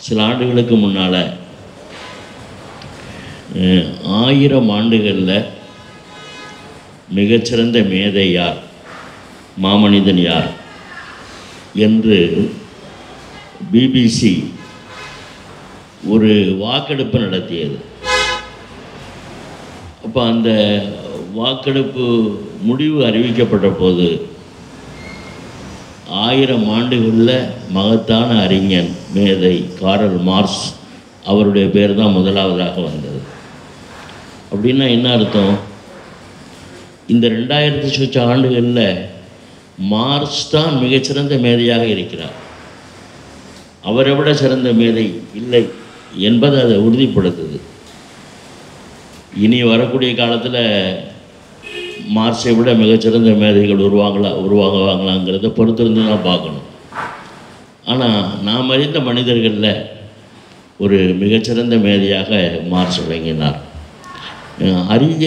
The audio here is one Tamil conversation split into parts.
சில ஆண்டுகளுக்கு முன்னால் ஆயிரம் ஆண்டுகளில் மிகச்சிறந்த மேதை யார் மாமனிதன் யார் என்று பிபிசி ஒரு வாக்கெடுப்பு நடத்தியது அப்போ அந்த வாக்கெடுப்பு முடிவு அறிவிக்கப்பட்ட போது ஆயிரம் ஆண்டுகளில் மகத்தான அறிஞன் மேதை காரல் மார்ஸ் அவருடைய பேர் தான் முதலாவதாக வந்தது அப்படின்னா என்ன அர்த்தம் இந்த ரெண்டாயிரத்தி சொச்ச ஆண்டுகளில் மார்ஸ் தான் மிகச்சிறந்த மேதையாக இருக்கிறார் அவரை விட சிறந்த மேதை இல்லை என்பது அதை உறுதிப்படுத்துது இனி வரக்கூடிய காலத்தில் மார்ஸை விட மிகச்சிறந்த மேதைகள் உருவாங்களா உருவாகுவாங்களாங்கிறத பொறுத்திருந்து தான் பார்க்கணும் ஆனால் நாம் அறிந்த மனிதர்களில் ஒரு மிகச்சிறந்த மேதையாக மார்ஸ் விளங்கினார் அஹ் அரிய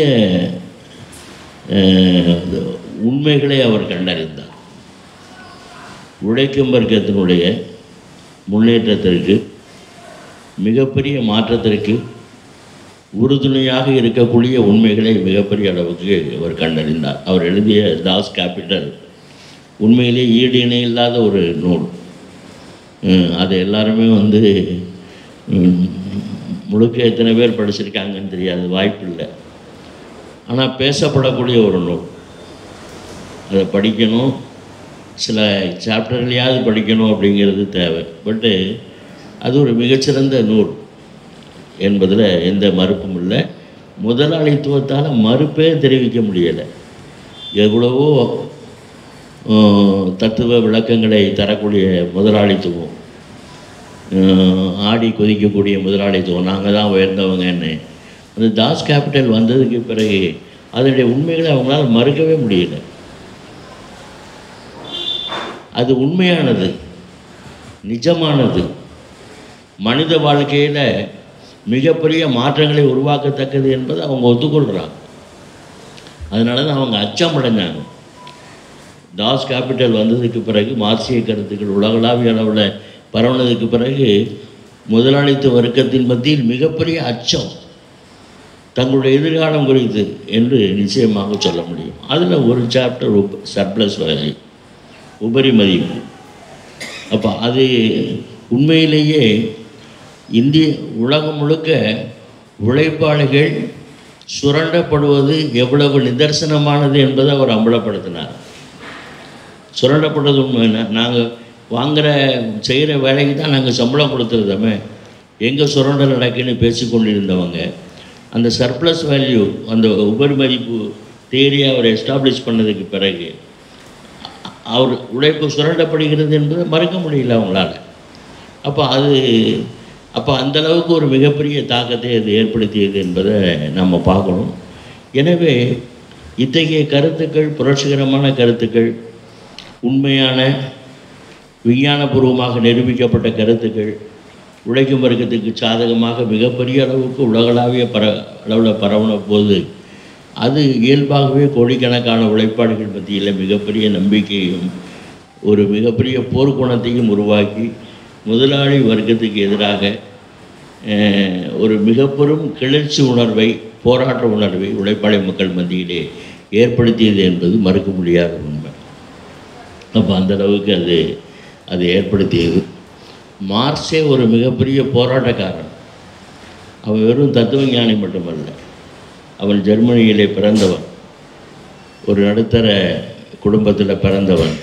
அஹ், உண்மைகளை அவர் கண்டறிந்தார் உழைக்கும் வர்க்கத்தினுடைய முன்னேற்றத்திற்கு மிகப்பெரிய மாற்றத்திற்கு உறுதுணையாக இருக்கக்கூடிய உண்மைகளை மிகப்பெரிய அளவுக்கு அவர் கண்டறிந்தார் அவர் எழுதிய தாஸ் கேபிட்டல் உண்மையிலே ஈடு இணை இல்லாத ஒரு நூல் உம், அதை எல்லாருமே வந்து உம், முழுக்க எத்தனை பேர் படிச்சிருக்காங்கன்னு தெரியாது வாய்ப்பு இல்லை ஆனால் பேசப்படக்கூடிய ஒரு நூல் அதை படிக்கணும் சில சாப்டர்லையாவது படிக்கணும் அப்படிங்கிறது தேவை பட்டு அது ஒரு மிகச்சிறந்த நூல் என்பதில் எந்த மறுப்பும் இல்லை முதலாளித்துவத்தால் மறுப்பே தெரிவிக்க முடியலை எவ்வளவோ ஆஹ், தத்துவ விளக்கங்களை தரக்கூடிய முதலாளித்துவம் ஆஹ், ஆடி கொதிக்கக்கூடிய முதலாளித்துவம் நாங்கள் தான் உயர்ந்தவங்கன்னு அந்த தாஸ் கேபிட்டல் வந்ததுக்கு பிறகு அதனுடைய உண்மைகளை அவங்களால மறுக்கவே முடியல அது உண்மையானது நிஜமானது மனித வாழ்க்கையில் மிகப்பெரிய மாற்றங்களை உருவாக்கத்தக்கது என்பதை அவங்க ஒத்துக்கொள்கிறாங்க அதனால தான் அவங்க அச்சமடைஞ்சாங்க தாஸ் கேபிட்டல் வந்ததுக்கு பிறகு மார்க்சிய கருத்துக்கள் உலகளாவிய அளவில் பரவுனதுக்கு பிறகு முதலாளித்துவ வர்க்கத்தின் மத்தியில் மிகப்பெரிய அச்சம் தங்களுடைய எதிர்காலம் குறித்து என்று நிச்சயமாக சொல்ல முடியும் அதில் ஒரு சாப்டர் உப் சர்ப்ளஸ் வகை உபரி மதிப்பு அப்போ அது உண்மையிலேயே இந்திய உலகம் முழுக்க உழைப்பாளிகள் சுரண்டப்படுவது எவ்வளவு நிதர்சனமானது என்பதை அவர் அம்பலப்படுத்தினார் சுரண்டப்படுறது உண்மை நாங்கள் வாங்குகிற செய்கிற வேலைக்கு தான் நாங்கள் சம்பளம் கொடுத்துருந்தோமே எங்கே சுரண்டல் நடக்குன்னு பேசி கொண்டிருந்தவங்க அந்த சர்ப்ளஸ் வேல்யூ அந்த உபரி மதிப்பு தேரியை அவர் எஸ்டாப்ளிஷ் பண்ணதுக்கு பிறகு அவர் உழைப்பு சுரண்டப்படுகிறது என்பதை மறுக்க முடியல அவங்களால அப்போ அது அப்போ அந்த அளவுக்கு ஒரு மிகப்பெரிய தாக்கத்தை அது ஏற்படுத்தியது என்பதை நம்ம பார்க்கணும் எனவே இத்தகைய கருத்துக்கள் புரட்சிகரமான கருத்துக்கள் உண்மையான விஞ்ஞானபூர்வமாக நிரூபிக்கப்பட்ட கருத்துக்கள் உழைக்கும் வர்க்கத்துக்கு சாதகமாக மிகப்பெரிய அளவுக்கு உலகளாவிய பர அளவில் பரவுன போது அது இயல்பாகவே கோடிக்கணக்கான உழைப்பாளிகள் மத்தியில் மிகப்பெரிய நம்பிக்கையும் ஒரு மிகப்பெரிய போர்க்குணத்தையும் உருவாக்கி முதலாளி வர்க்கத்துக்கு எதிராக அஹ், ஒரு மிகப்பெரும் கிளர்ச்சி உணர்வை போராட்ட உணர்வை உழைப்பாளி மக்கள் மத்தியிலே ஏற்படுத்தியது என்பது மறுக்க முடியாத உண்மை அப்போ அந்த அளவுக்கு அது அது ஏற்படுத்தியது மார்க்ஸே ஒரு மிகப்பெரிய போராட்டக்காரன் அவன் வெறும் தத்துவஞானி மட்டுமல்ல அவன் ஜெர்மனியிலே பிறந்தவன் ஒரு நடுத்தர குடும்பத்தில் பிறந்தவன்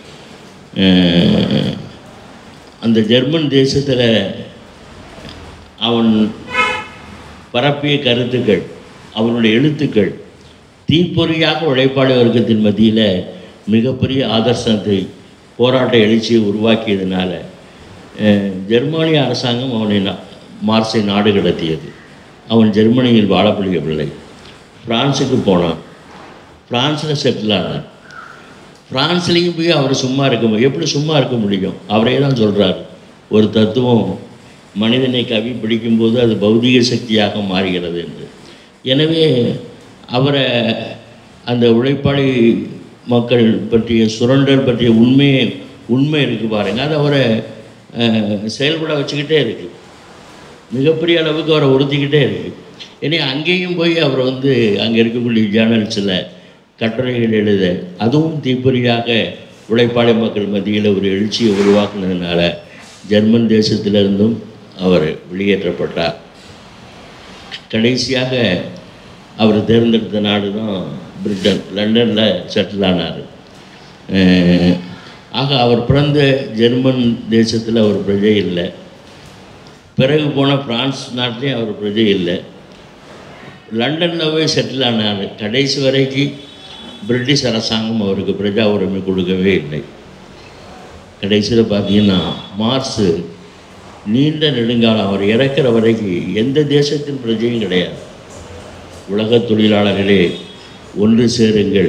அஹ், அந்த ஜெர்மன் தேசத்தில் அவன் பரப்பிய கருத்துக்கள் அவனுடைய எழுத்துக்கள் தீப்பொறியாக உழைப்பாளி வர்க்கத்தின் மத்தியில் மிகப்பெரிய ஆதர்சனத்தை போராட்ட எழுச்சியை உருவாக்கியதுனால அஹ், ஜெர்மானிய அரசாங்கம் அவனை நா- மார்ஸை நாடு கடத்தியது அவன் ஜெர்மனியில் வாழ முடியவில்லை பிரான்ஸுக்கு போனான் பிரான்ஸில் செட்டில் ஆனான் பிரான்ஸ்லேயும் போய் அவர் சும்மா இருக்க முடியும் எப்படி சும்மா இருக்க முடியும் அவரே தான் சொல்கிறார் ஒரு தத்துவம் மனிதனை கவி பிடிக்கும்போது அது பௌதிக சக்தியாக மாறுகிறது என்று எனவே அவரை அந்த உழைப்பாளி மக்கள் பற்றிய சுரண்டல் பற்றிய உண்மையை உண்மை இருக்கு பாருங்க அது அவரை அஹ், செயல்பட வச்சுக்கிட்டே இருக்கு மிகப்பெரிய அளவுக்கு அவரை உறுத்திக்கிட்டே இருக்கு இனி அங்கேயும் போய் அவர் வந்து அங்கே இருக்கக்கூடிய ஜேர்னல்ஸில் கட்டுரைகள் எழுத அதுவும் தீப்பொறியாக உழைப்பாளி மக்கள் மத்தியில் ஒரு எழுச்சியை உருவாக்குனதுனால ஜெர்மன் தேசத்திலிருந்தும் அவர் வெளியேற்றப்பட்டார் கடைசியாக அவர் தேர்ந்தெடுத்த நாடு தான் பிரிட்டன் லண்டனில் செட்டில் ஆனார் அஹ், ஆக அவர் பிறந்த ஜெர்மன் தேசத்தில் அவர் பிரஜை இல்லை பிறகு போன பிரான்ஸ் நாட்டிலையும் அவர் பிரஜை இல்லை லண்டனில் போய் செட்டில் ஆனார் கடைசி வரைக்கும் பிரிட்டிஷ் அரசாங்கம் அவருக்கு பிரஜா உரிமை கொடுக்கவே இல்லை கடைசியில் பார்த்தீங்கன்னா மார்ஸு நீண்ட நெடுங்காலம் அவர் இறக்குற வரைக்கும் எந்த தேசத்தின் பிரஜையும் கிடையாது உலக தொழிலாளர்களே ஒன்று சேருங்கள்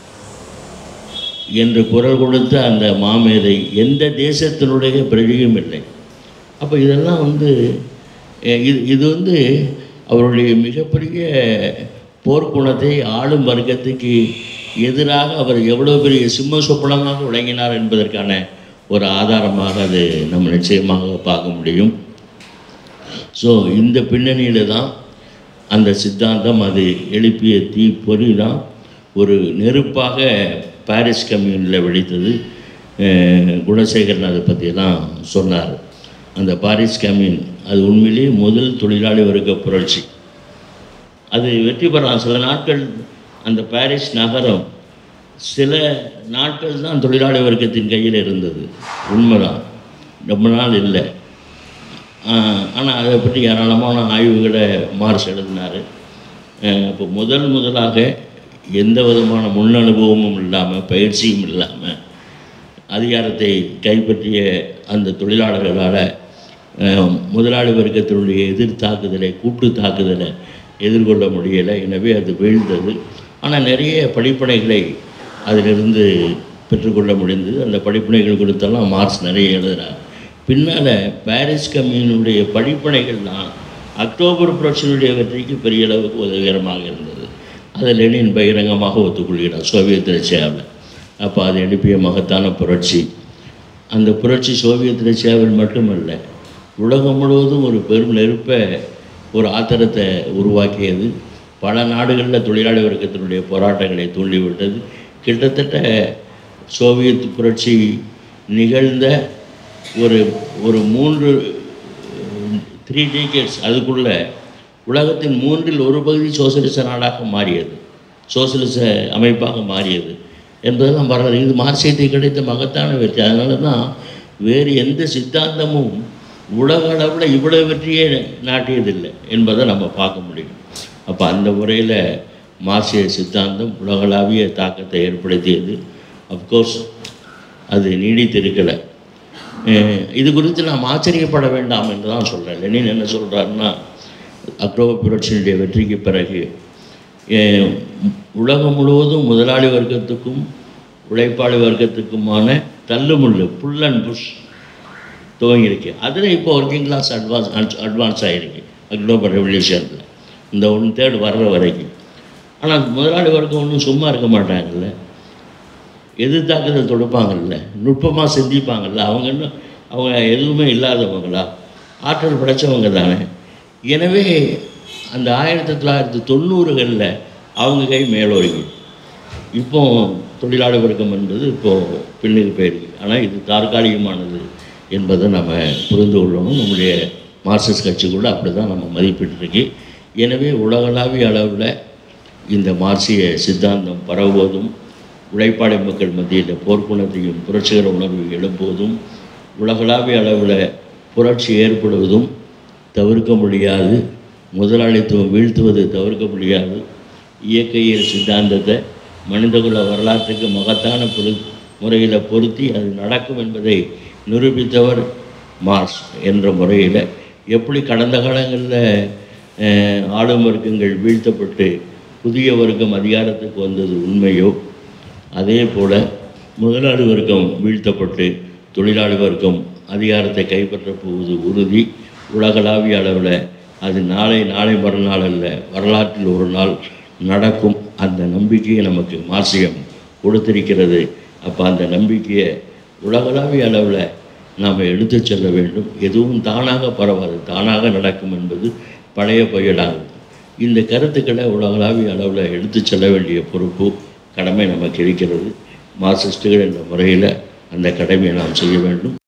என்று குரல் கொடுத்த அந்த மாமேதை எந்த தேசத்தினுடைய பிரஜையும் இல்லை அப்போ இதெல்லாம் வந்து அஹ், இது இது வந்து அவருடைய மிகப்பெரிய போர்க்குணத்தை ஆளும் வர்க்கத்துக்கு எதிராக அவர் எவ்வளோ பெரிய சிம்ம சொப்பனமாக விளங்கினார் என்பதற்கான ஒரு ஆதாரமாக அது நம்ம நிச்சயமாக பார்க்க முடியும் ஸோ இந்த பின்னணியில் தான் அந்த சித்தாந்தம் அது எழுப்பிய தீ பொறி தான் ஒரு நெருப்பாக பாரிஸ் கம்யூனில் வெடித்தது அஹ் குணசேகரன் அதை பற்றியெல்லாம் சொன்னார் அந்த பாரிஸ் கம்யூன் அது உண்மையிலேயே முதல் தொழிலாளி வர்க்க புரட்சி அது வெற்றி பெறலாம் சில நாட்கள் அந்த பாரிஸ் நகரம் சில நாட்கள் தான் தொழிலாளி வர்க்கத்தின் கையில் இருந்தது உண்மைதான் ரொம்ப நாள் இல்லை ஆனால் அதை பற்றி ஏராளமான ஆய்வுகளை மார்ஸ் எழுதினார் அப்போ முதல் முதலாக எந்த விதமான முன் அனுபவமும் இல்லாமல் பயிற்சியும் இல்லாமல் அதிகாரத்தை கைப்பற்றிய அந்த தொழிலாளர்களால் அஹ், முதலாளி வர்க்கத்தினுடைய எதிர் தாக்குதலை கூட்டு தாக்குதலை எதிர்கொள்ள முடியலை எனவே அது வீழ்ந்தது ஆனால் நிறைய படிப்பனைகளை அதிலிருந்து பெற்றுக்கொள்ள முடிந்தது அந்த படிப்பனைகள் கொடுத்தெல்லாம் மார்க்ஸ் நிறைய எழுதுகிறார் பின்னால் பாரிஸ் கம்யூனுடைய படிப்பனைகள்லாம் அக்டோபர் புரட்சியினுடைய வெற்றிக்கு பெரிய அளவுக்கு உதவிகரமாக இருந்தது அதை லெனின் பகிரங்கமாக ஒத்துக்கொள்கிறார் சோவியத் ரஷ்யாவில் அப்போ அது எழுப்பிய மகத்தான புரட்சி அந்த புரட்சி சோவியத் ரஷ்யாவில் மட்டுமல்ல உலகம் முழுவதும் ஒரு பெரும் நெருப்பை ஒரு ஆத்திரத்தை உருவாக்கியது பல நாடுகளில் தொழிலாளி வர்க்கத்தினுடைய போராட்டங்களை தூண்டிவிட்டது கிட்டத்தட்ட சோவியத் புரட்சி நிகழ்ந்த ஒரு ஒரு மூன்று த்ரீ டேக்கேட்ஸ் அதுக்குள்ள உலகத்தின் மூன்றில் ஒரு பகுதி சோசியலிச நாடாக மாறியது சோசியலிச அமைப்பாக மாறியது என்பதெல்லாம் வரலாறு இது மார்க்சியத்தை கிடைத்த மகத்தான வெற்றி அதனால தான் வேறு எந்த சித்தாந்தமும் உலக அளவில் இவ்வளவு வெற்றியே நாட்டியதில்லை என்பதை நம்ம பார்க்க முடியும் அப்போ அந்த முறையில் மார்க்சிய சித்தாந்தம் உலகளாவிய தாக்கத்தை ஏற்படுத்தியது அஃப்கோர்ஸ் அது நீடித்திருக்கலை அஹ் இது குறித்து நாம் ஆச்சரியப்பட வேண்டாம் என்று தான் சொல்கிறேன் லெனின் என்ன சொல்கிறாருன்னா அக்டோபர் புரட்சியினுடைய வெற்றிக்கு பிறகு அஹ் உலகம் முழுவதும் முதலாளி வர்க்கத்துக்கும் உழைப்பாளி வர்க்கத்துக்குமான தள்ளுமுள்ளு புல் அண்ட் புஷ் துவங்கியிருக்கு அதில் இப்போ ஒர்க்கிங் கிளாஸ் அட்வான்ஸ் அட்வான்ஸ் ஆகிருக்கு அக்டோபர் ரெவல்யூஷனில் இந்த ஒன் தேர்ட் வர்ற வரைக்கும் ஆனால் முதலாளி வர்க்கம் ஒன்றும் சும்மா இருக்க மாட்டாங்கல்ல எதிர்த்தாக்குதல் தொடுப்பாங்கல்ல நுட்பமாக சிந்திப்பாங்கல்ல அவங்க இன்னும் அவங்க எதுவுமே இல்லாதவங்களா ஆற்றல் படைச்சவங்க தானே எனவே அந்த ஆயிரத்தி தொள்ளாயிரத்தி தொண்ணூறுகளில் அவங்க கை மேலோங்கி இப்போ தொழிலாளி வர்க்கம் என்பது இப்போது பின்னுக்கு போயிருக்கு ஆனால் இது தற்காலிகமானது என்பதை நம்ம புரிந்து கொள்ளணும் நம்முடைய மார்க்சிஸ்ட் கட்சி கூட அப்படி தான் நம்ம மதிப்பிட்டிருக்கு எனவே உலகளாவிய அளவில் இந்த மார்க்சிய சித்தாந்தம் பரவுவதும் உழைப்பாளி மக்கள் மத்தியில் போர்க்குணத்தையும் புரட்சிகர உணர்வு எழுப்புவதும் உலகளாவிய அளவில் புரட்சி ஏற்படுவதும் தவிர்க்க முடியாது முதலாளித்துவம் வீழ்த்துவது தவிர்க்க முடியாது இயற்கையியல் சித்தாந்தத்தை மனிதகுல வரலாற்றுக்கு மகத்தான பொரு முறையில் பொருத்தி அது நடக்கும் என்பதை நிரூபித்தவர் மார்க்ஸ் என்ற முறையில் எப்படி கடந்த காலங்களில் அஹ், ஆளும் வர்க்கங்கள் வீழ்த்தப்பட்டு புதிய வர்க்கம் அதிகாரத்துக்கு வந்தது உண்மையோ அதே போல் முதலாளி வர்க்கம் வீழ்த்தப்பட்டு தொழிலாளி வர்க்கம் அதிகாரத்தை கைப்பற்றப் போவது உறுதி உலகளாவிய அளவில் அது நாளை நாளை மறுநாள் அல்ல வரலாற்றில் ஒரு நாள் நடக்கும் அந்த நம்பிக்கையை நமக்கு மார்க்சியம் கொடுத்திருக்கிறது அப்போ அந்த நம்பிக்கையை உலகளாவிய அளவில் நாம் எடுத்துச் செல்ல வேண்டும் எதுவும் தானாக பரவாது தானாக நடக்கும் என்பது பழைய புயலாகும் இந்த கருத்துக்களை உலகளாவிய அளவில் எடுத்துச் செல்ல வேண்டிய பொறுப்பு கடமை நமக்கு இருக்கிறது மார்க்சிஸ்டுகள் என்ற முறையில் அந்த கடமையை நாம் செய்ய வேண்டும்